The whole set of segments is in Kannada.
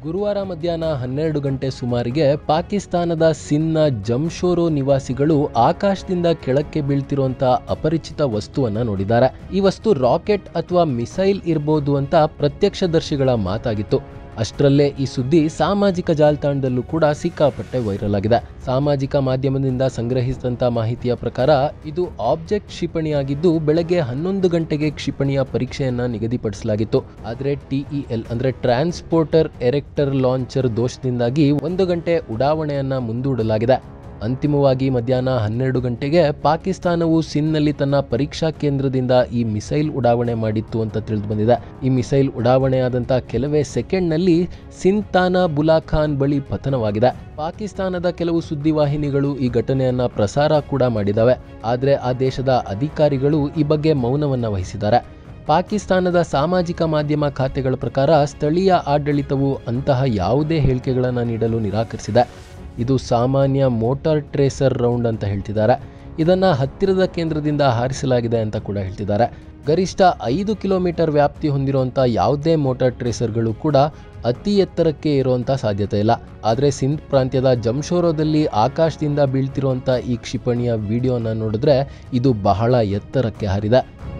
ಗುರುವಾರ ಮಧ್ಯಾಹ್ನ ಹನ್ನೆರಡು ಗಂಟೆ ಸುಮಾರಿಗೆ ಪಾಕಿಸ್ತಾನದ ಸಿನ್ನ ಜಮ್ಶೋರೋ ನಿವಾಸಿಗಳು ಆಕಾಶದಿಂದ ಕೆಳಕ್ಕೆ ಬೀಳ್ತಿರುವಂತ ಅಪರಿಚಿತ ವಸ್ತುವನ್ನ ನೋಡಿದ್ದಾರೆ ಈ ವಸ್ತು ರಾಕೆಟ್ ಅಥವಾ ಮಿಸೈಲ್ ಇರಬಹುದು ಅಂತ ಪ್ರತ್ಯಕ್ಷದರ್ಶಿಗಳ ಮಾತಾಗಿತ್ತು ಅಷ್ಟರಲ್ಲೇ ಈ ಸುದ್ದಿ ಸಾಮಾಜಿಕ ಜಾಲತಾಣದಲ್ಲೂ ಕೂಡ ಸಿಕ್ಕಾಪಟ್ಟೆ ವೈರಲ್ ಆಗಿದೆ ಸಾಮಾಜಿಕ ಮಾಧ್ಯಮದಿಂದ ಸಂಗ್ರಹಿಸಿದಂತ ಮಾಹಿತಿಯ ಪ್ರಕಾರ ಇದು ಆಬ್ಜೆಕ್ಟ್ ಕ್ಷಿಪಣಿಯಾಗಿದ್ದು ಬೆಳಗ್ಗೆ ಹನ್ನೊಂದು ಗಂಟೆಗೆ ಕ್ಷಿಪಣಿಯ ಪರೀಕ್ಷೆಯನ್ನ ನಿಗದಿಪಡಿಸಲಾಗಿತ್ತು ಆದರೆ ಟಿಇಎಲ್ ಅಂದ್ರೆ ಟ್ರಾನ್ಸ್ಪೋರ್ಟರ್ ಎರೆಕ್ಟರ್ ಲಾಂಚರ್ ದೋಷದಿಂದಾಗಿ ಒಂದು ಗಂಟೆ ಉಡಾವಣೆಯನ್ನ ಮುಂದೂಡಲಾಗಿದೆ ಅಂತಿಮವಾಗಿ ಮಧ್ಯಾಹ್ನ ಹನ್ನೆರಡು ಗಂಟೆಗೆ ಪಾಕಿಸ್ತಾನವು ಸಿನ್ನಲ್ಲಿ ತನ್ನ ಪರೀಕ್ಷಾ ಕೇಂದ್ರದಿಂದ ಈ ಮಿಸೈಲ್ ಉಡಾವಣೆ ಮಾಡಿತ್ತು ಅಂತ ತಿಳಿದು ಬಂದಿದೆ ಈ ಮಿಸೈಲ್ ಉಡಾವಣೆಯಾದಂಥ ಕೆಲವೇ ಸೆಕೆಂಡ್ನಲ್ಲಿ ಸಿಂತಾನ ಬುಲಾಖಾನ್ ಬಳಿ ಪತನವಾಗಿದೆ ಪಾಕಿಸ್ತಾನದ ಕೆಲವು ಸುದ್ದಿವಾಹಿನಿಗಳು ಈ ಘಟನೆಯನ್ನ ಪ್ರಸಾರ ಕೂಡ ಮಾಡಿದವೆ ಆದರೆ ಆ ದೇಶದ ಅಧಿಕಾರಿಗಳು ಈ ಬಗ್ಗೆ ಮೌನವನ್ನ ವಹಿಸಿದ್ದಾರೆ ಪಾಕಿಸ್ತಾನದ ಸಾಮಾಜಿಕ ಮಾಧ್ಯಮ ಖಾತೆಗಳ ಪ್ರಕಾರ ಸ್ಥಳೀಯ ಆಡಳಿತವು ಅಂತಹ ಯಾವುದೇ ಹೇಳಿಕೆಗಳನ್ನು ನೀಡಲು ನಿರಾಕರಿಸಿದೆ ಇದು ಸಾಮಾನ್ಯ ಮೋಟಾರ್ ಟ್ರೇಸರ್ ರೌಂಡ್ ಅಂತ ಹೇಳ್ತಿದ್ದಾರೆ ಇದನ್ನು ಹತ್ತಿರದ ಕೇಂದ್ರದಿಂದ ಹಾರಿಸಲಾಗಿದೆ ಅಂತ ಕೂಡ ಹೇಳ್ತಿದ್ದಾರೆ ಗರಿಷ್ಠ ಐದು ಕಿಲೋಮೀಟರ್ ವ್ಯಾಪ್ತಿ ಹೊಂದಿರುವಂಥ ಯಾವುದೇ ಮೋಟಾರ್ ಟ್ರೇಸರ್ಗಳು ಕೂಡ ಅತಿ ಎತ್ತರಕ್ಕೆ ಇರುವಂಥ ಸಾಧ್ಯತೆ ಇಲ್ಲ ಆದರೆ ಸಿಂಧ್ ಪ್ರಾಂತ್ಯದ ಜಮ್ಶೋರೋದಲ್ಲಿ ಆಕಾಶದಿಂದ ಬೀಳ್ತಿರುವಂಥ ಈ ಕ್ಷಿಪಣಿಯ ವಿಡಿಯೋನ ನೋಡಿದ್ರೆ ಇದು ಬಹಳ ಎತ್ತರಕ್ಕೆ ಹಾರಿದೆ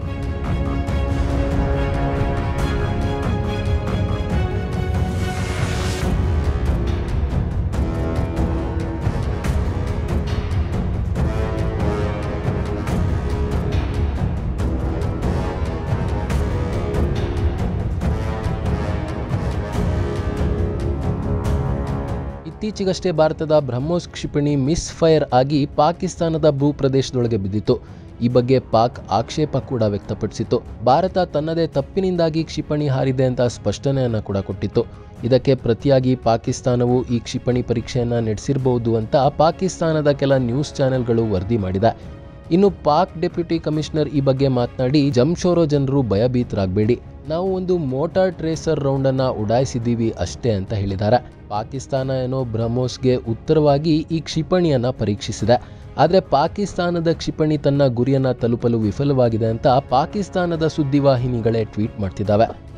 ಇತ್ತೀಚೆಗಷ್ಟೇ ಭಾರತದ ಬ್ರಹ್ಮೋಸ್ ಕ್ಷಿಪಣಿ ಮಿಸ್ ಫೈರ್ ಆಗಿ ಪಾಕಿಸ್ತಾನದ ಭೂ ಪ್ರದೇಶದೊಳಗೆ ಬಿದ್ದಿತ್ತು ಈ ಬಗ್ಗೆ ಪಾಕ್ ಆಕ್ಷೇಪ ಕೂಡ ವ್ಯಕ್ತಪಡಿಸಿತ್ತು ಭಾರತ ತನ್ನದೇ ತಪ್ಪಿನಿಂದಾಗಿ ಕ್ಷಿಪಣಿ ಹಾರಿದೆ ಅಂತ ಸ್ಪಷ್ಟನೆಯನ್ನ ಕೂಡ ಕೊಟ್ಟಿತ್ತು ಇದಕ್ಕೆ ಪ್ರತಿಯಾಗಿ ಪಾಕಿಸ್ತಾನವು ಈ ಕ್ಷಿಪಣಿ ಪರೀಕ್ಷೆಯನ್ನ ನಡೆಸಿರಬಹುದು ಅಂತ ಪಾಕಿಸ್ತಾನದ ಕೆಲ ನ್ಯೂಸ್ ಚಾನೆಲ್ಗಳು ವರದಿ ಮಾಡಿದೆ ಇನ್ನು ಪಾಕ್ ಡೆಪ್ಯೂಟಿ ಕಮಿಷನರ್ ಈ ಬಗ್ಗೆ ಮಾತನಾಡಿ ಜಮ್ಶೋರೋ ಜನರು ಭಯಭೀತರಾಗಬೇಡಿ ನಾವು ಒಂದು ಮೋಟಾರ್ ಟ್ರೇಸರ್ ರೌಂಡ್ ಅನ್ನ ಉಡಾಯಿಸಿದ್ದೀವಿ ಅಷ್ಟೇ ಅಂತ ಹೇಳಿದ್ದಾರೆ ಪಾಕಿಸ್ತಾನ ಏನೋ ಬ್ರಹ್ಮೋಸ್ಗೆ ಉತ್ತರವಾಗಿ ಈ ಕ್ಷಿಪಣಿಯನ್ನ ಪರೀಕ್ಷಿಸಿದೆ ಆದರೆ ಪಾಕಿಸ್ತಾನದ ಕ್ಷಿಪಣಿ ತನ್ನ ಗುರಿಯನ್ನ ತಲುಪಲು ವಿಫಲವಾಗಿದೆ ಅಂತ ಪಾಕಿಸ್ತಾನದ ಸುದ್ದಿವಾಹಿನಿಗಳೇ ಟ್ವೀಟ್ ಮಾಡ್ತಿದ್ದಾವೆ